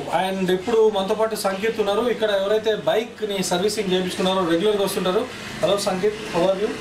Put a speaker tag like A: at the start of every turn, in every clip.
A: And ఇప్పుడు మనతో పాటు సంకేత్ ఉన్నారు ఇక్కడ ఎవరైతే బైక్ ని సర్వీసింగ్ చేయించుకున్నారో రెగ్యులర్గా వస్తుంటారు hello Sanket how are you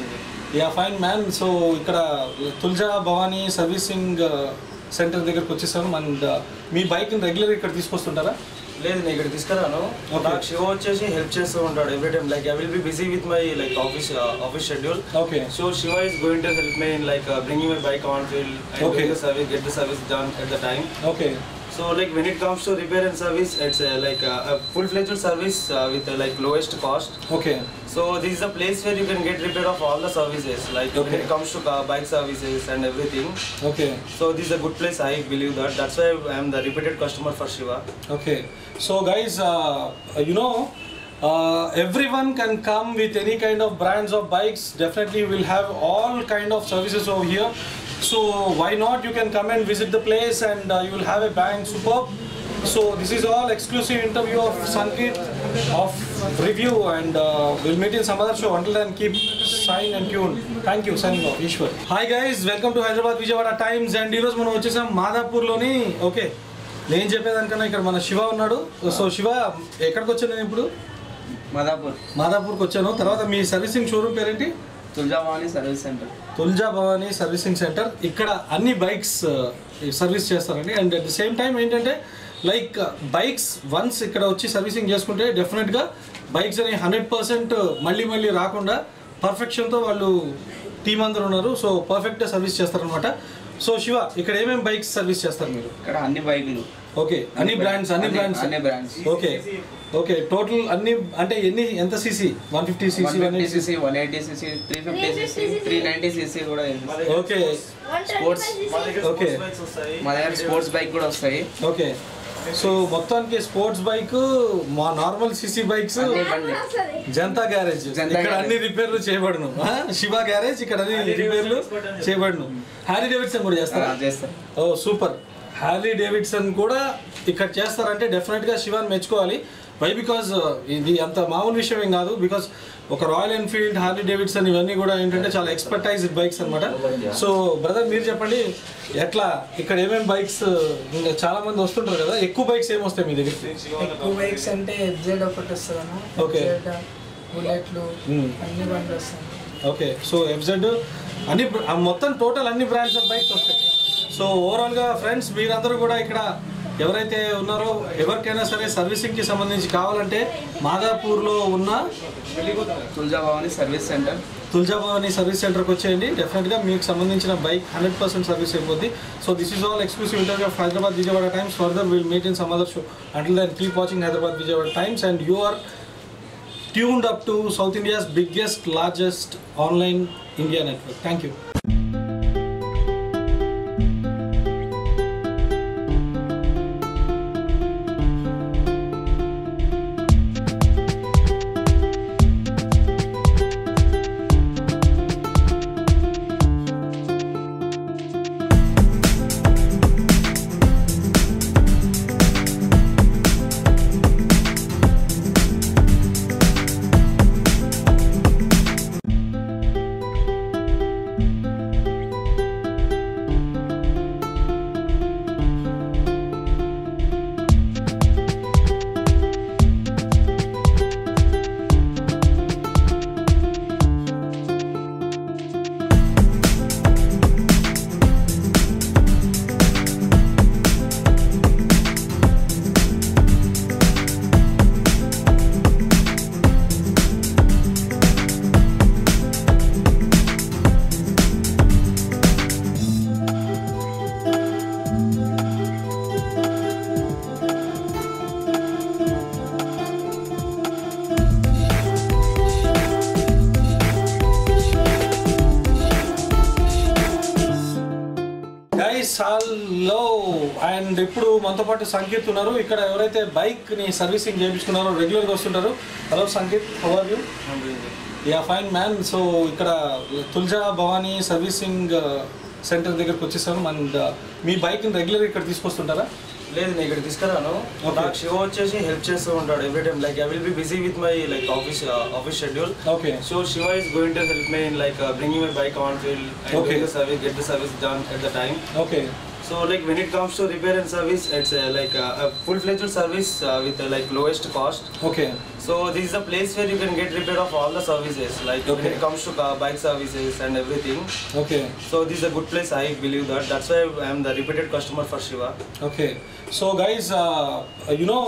A: yeah fine man so ఇక్కడ తుల్జా భవానీ సర్వీసింగ్ సెంటర్ దగ్గరకు వచ్చేసాం అండ్ మీ బైక్ని రెగ్యులర్ ఇక్కడ తీసుకొస్తుంటారా
B: లేదు నేను ఇక్కడ తీసుకురాను
A: Okay.
B: నాకు శివ వచ్చేసి హెల్ప్ చేస్తూ ఉంటాడు every time like I will be busy with my like office office schedule
A: okay
B: so Shiva is going to help me in like bringing my bike on field and
A: Okay.
B: Get the service get the service done at the time
A: okay
B: so like when it comes to repair and service it's like full fledged service with like lowest cost
A: okay
B: So this is a place where you can get repair of all the services, like when
A: Okay.
B: it comes to car, bike services and everything.
A: Okay
B: So this is a good place. I believe that. That's why I am the repeated customer for Shiva.
A: Okay, so guys, uh, you know, uh, everyone can come with any kind of brands of bikes. Definitely, we'll have all kind of services over here. So why not? You can come and visit the place, and uh, you will have a bang superb. So this is all exclusive interview of Sankit of review, and uh, we'll meet in some other show. Until then, keep sign and tune. Thank you, signing off. Ishwar. Hi guys, welcome to Hyderabad Vijayawada Times, and ఈరోజు మనం వచ్చేసాం మాదాపూర్లోని okay నేను చెప్పేదానికన్నా ఇక్కడ మన శివ ఉన్నాడు so Shiva ఎక్కడికి వచ్చాను నేను ఇప్పుడు
C: మదాపూర్
A: మాదాపూర్కి వచ్చాను తర్వాత మీ సర్వీసింగ్ షోరూమ్ పేరేంటి
C: Tuljavani service centre
A: Tulja Bhavani servicing centre ఇక్కడ అన్ని బైక్స్ సర్వీస్ చేస్తారండి and at the same time ఏంటంటే లైక్ బైక్స్ వన్స్ ఇక్కడ వచ్చి సర్వీసింగ్ చేసుకుంటే డెఫినెట్గా బైక్స్ అని హండ్రెడ్ పర్సెంట్ మళ్ళీ మళ్ళీ రాకుండా పర్ఫెక్షన్తో వాళ్ళు టీం అందరూ ఉన్నారు సో పర్ఫెక్ట్గా సర్వీస్ చేస్తారనమాట సో శివ ఇక్కడ ఏమేమి బైక్స్ సర్వీస్ చేస్తారు మీరు
C: ఇక్కడ అన్ని బైకులు
A: ఓకే అన్ని బ్రాండ్స్ అన్ని బ్రాండ్స్
C: అన్ని బ్రాండ్స్
A: ఓకే ఓకే టోటల్ అన్ని అంటే ఎన్ని ఎంత CC one fifty
C: one
A: CC
C: fifty CC one eighty CC three fifty CC three ninety CC కూడా ఉంది.
A: Okay
C: sports
A: Okay.
C: మా దగ్గర స్పోర్ట్స్ బైక్ కూడా వస్తాయి
A: ఓకే సో మొత్తానికి స్పోర్ట్స్ బైక్ మా నార్మల్ సిసి బైక్స్
C: అన్ని బండి
A: జనతా గ్యారేజ్
C: జనతా
A: ఇక్కడ
C: గ్యారేజ్.
A: అన్ని రిపేర్లు చేయబడును ఆ? శివ గ్యారేజ్ ఇక్కడ అన్ని రిపేర్లు చేయబడును హ్యారీ డేవిడ్సన్ కూడా
C: ఆ,
A: చేస్తారా
C: చేస్తాం
A: ఓ సూపర్ హ్యారీ డేవిడ్సన్ కూడా ఇక్కడ చేస్తారంటే డెఫినెట్గా శివాన్ మెచ్చుకోవాలి వై బికాజ్ ఇది అంత మామూలు విషయం ఏం కాదు బికాజ్ ఒక రాయల్ ఎన్ఫీల్డ్ హార్లీ డేవిడ్సన్ ఇవన్నీ కూడా ఏంటంటే చాలా ఎక్స్పర్టైజ్డ్ బైక్స్ అనమాట సో బ్రదర్ మీరు చెప్పండి ఎట్లా ఇక్కడ ఏమేమి బైక్స్ ఇంకా చాలా మంది వస్తుంటారు కదా ఎక్కువ బైక్స్ ఏమి వస్తాయి మీ దగ్గర
D: ఎక్కువ బైక్స్ అంటే ఎఫ్జెడ్ ఒకటి వస్తుందన్న
A: Okay.
D: ఎఫ్జెడ్ బుల్లెట్లు
A: Hmm.
D: అన్ని బండ్లు వస్తాయి
A: ఓకే సో ఎఫ్జెడ్ అన్ని బ్ర- ఆ మొత్తం టోటల్ అన్ని బ్రాండ్స్ ఆఫ్ బైక్స్ వస్తాయి సో ఓవరాల్గా ఫ్రెండ్స్ మీరందరూ కూడా ఇక్కడ ఎవరైతే ఉన్నారో ఎవరికైనా సరే సర్వీసింగ్కి సంబంధించి కావాలంటే మాదాపూర్లో ఉన్న
C: Tuljavani service centre
A: Tuljabhavani service సెంటర్కి వచ్చేయండి డెఫినెట్గా మీకు సంబంధించిన బైక్ హండ్రెడ్ పర్సెంట్ సర్వీస్ అయిపోద్ది so this is all exclusive interview of Hyderabad Vijayawada Times further will meet in some other show until then keep watching Hyderabad Vijayawada Times and you are tuned up to South India's biggest, largest online India network. Thank you. Guys hello and ఇప్పుడు మనతో పాటు సంకేత్ ఉన్నారు ఇక్కడ ఎవరైతే bike ని servicing చేయించుకున్నారో regular గా వస్తుంటారు hello Sanket how are you yeah fine man so ఇక్కడ తుల్జా భవానీ సర్వీసింగ్ సెంటర్ దగ్గరకు వచ్చేసాం అండ్ మీ బైక్ ని రెగ్యులర్ ఇక్కడ తీసుకొస్తుంటారా
B: లేదు నేను ఇక్కడ తీసుకురాను
A: Okay.
B: నాకు శివ వచ్చేసి హెల్ప్ చేస్తూ ఉంటాడు every time like I will be busy with my like office office schedule
A: okay
B: so Shiva is going to help me in like bringing my bike on field and
A: Okay.
B: Get the service get the service done at the time
A: okay
B: So like when it comes to repair and service, it's uh, like uh, a full-fledged service uh, with uh, like lowest cost.
A: Okay
B: So this is a place where you can get repair of all the services, like when
A: Okay.
B: it comes to car, bike services and everything.
A: Okay
B: So this is a good place. I believe that. That's why I am the repeated customer for Shiva.
A: Okay, so guys, uh, you know,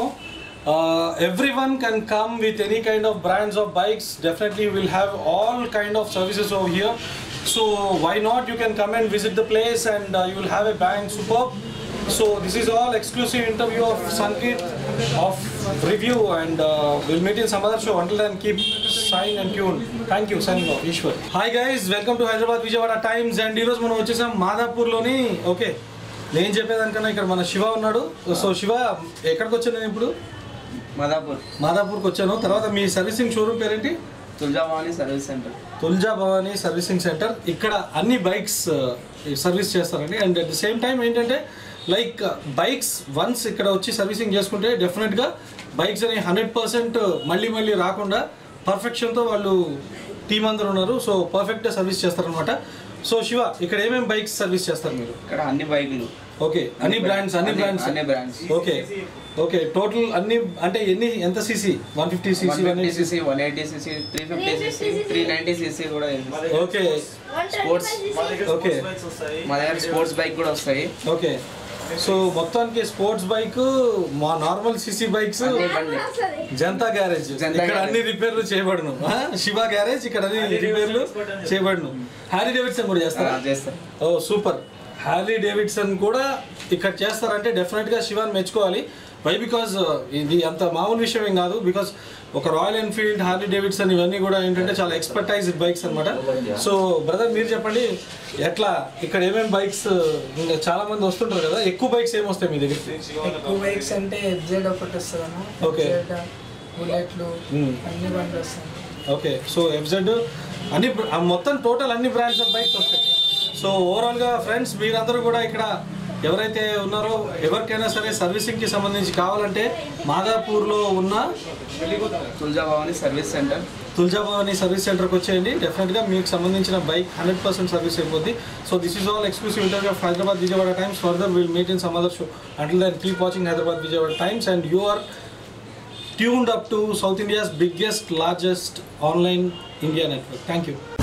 A: uh, everyone can come with any kind of brands of bikes. Definitely, we'll have all kind of services over here. So why not? You can come and visit the place, and uh, you will have a bang superb. So this is all exclusive interview of Sankit of review, and uh, we'll meet in some other show. Until then, keep sign and tune. Thank you, signing off. Ishwar. Hi guys, welcome to Hyderabad Vijayawada Times, and ఈరోజు మనం వచ్చేసాం మాదాపూర్లోని okay నేను చెప్పేదానికన్నా ఇక్కడ మన శివ ఉన్నాడు so Shiva ఎక్కడికి వచ్చాను నేను ఇప్పుడు
C: మదాపూర్
A: మాదాపూర్కి వచ్చాను తర్వాత మీ సర్వీసింగ్ షోరూమ్ పేరేంటి
C: Tuljabhavani service centre
A: Tulja Bhavani servicing centre ఇక్కడ అన్ని బైక్స్ సర్వీస్ చేస్తారండి and at the same time ఏంటంటే లైక్ బైక్స్ వన్స్ ఇక్కడ వచ్చి సర్వీసింగ్ చేసుకుంటే డెఫినెట్గా బైక్స్ అని హండ్రెడ్ పర్సెంట్ మళ్ళీ మళ్ళీ రాకుండా పర్ఫెక్షన్తో వాళ్ళు టీం అందరూ ఉన్నారు సో పర్ఫెక్ట్గా సర్వీస్ చేస్తారనమాట సో శివ ఇక్కడ ఏమేమి బైక్స్ సర్వీస్ చేస్తారు మీరు
C: ఇక్కడ అన్ని బైకులు
A: ఓకే అన్ని బ్రాండ్స్ అన్ని బ్రాండ్స్
C: అన్ని బ్రాండ్స్
A: ఓకే ఓకే టోటల్ అన్ని అంటే ఎన్ని ఎంత CC one fifty
C: one
A: CC one
C: fifty CC one eighty CC three fifty CC three ninety CC కూడా ఉంది.
A: ఓకే
C: స్పోర్ట్స్
A: ఓకే
C: మా దగ్గర స్పోర్ట్స్ బైక్ కూడా వస్తాయి
A: ఓకే సో మొత్తానికి స్పోర్ట్స్ బైక్ మా నార్మల్ సిసి బైక్స్
C: అన్ని బండి
A: జనతా గ్యారేజ్
C: జనతా
A: ఇక్కడ అన్ని రిపేర్లు చేయబడును ఆ? శివ గ్యారేజ్ ఇక్కడ అన్ని రిపేర్లు చేయబడును హ్యారీ డేవిడ్సన్ కూడా
C: ఆ,
A: చేస్తారా
C: చేస్తారు
A: ఓ సూపర్ హ్యార్లీ డేవిడ్సన్ కూడా ఇక్కడ చేస్తారంటే డెఫినెట్గా శివాన్ మెచ్చుకోవాలి వై బికాజ్ ఇది అంత మామూలు విషయం ఏం కాదు బికాజ్ ఒక రాయల్ ఎన్ఫీల్డ్ హార్లీ డేవిడ్సన్ ఇవన్నీ కూడా ఏంటంటే చాలా ఎక్స్పర్టైజ్ బైక్స్ అనమాట సో బ్రదర్ మీరు చెప్పండి ఎట్లా ఇక్కడ ఏమేమి బైక్స్ చాలా మంది వస్తుంటారు కదా ఎక్కువ బైక్స్ ఏమి వస్తాయి మీ దగ్గర
D: ఎక్కువ బైక్స్ అంటే ఎఫ్జెడ్ ఒకటి వస్తుందన్న
A: Okay.
D: బుల్లెట్లు
A: Hmm.
D: అన్ని బండ్లు వస్తాయి
A: ఓకే సో ఎఫ్జెడ్ అన్ని బ్ర- ఆ మొత్తం టోటల్ అన్ని బ్రాండ్స్ ఆఫ్ బైక్స్ వస్తాయి సో ఓవరాల్గా ఫ్రెండ్స్ మీరందరూ కూడా ఇక్కడ ఎవరైతే ఉన్నారో ఎవరికైనా సరే సర్వీసింగ్కి సంబంధించి కావాలంటే మాదాపూర్లో ఉన్న
C: Tuljabhavani service centre
A: Tuljabhavani service సెంటర్కి వచ్చేయండి డెఫినెట్గా మీకు సంబంధించిన బైక్ హండ్రెడ్ పర్సెంట్ సర్వీస్ అయిపోద్ది so this is all exclusive interview of Hyderabad Vijayawada Times further will meet in some other show until then keep watching Hyderabad Vijayawada Times and you are tuned up to South India's biggest, largest online India network. Thank you.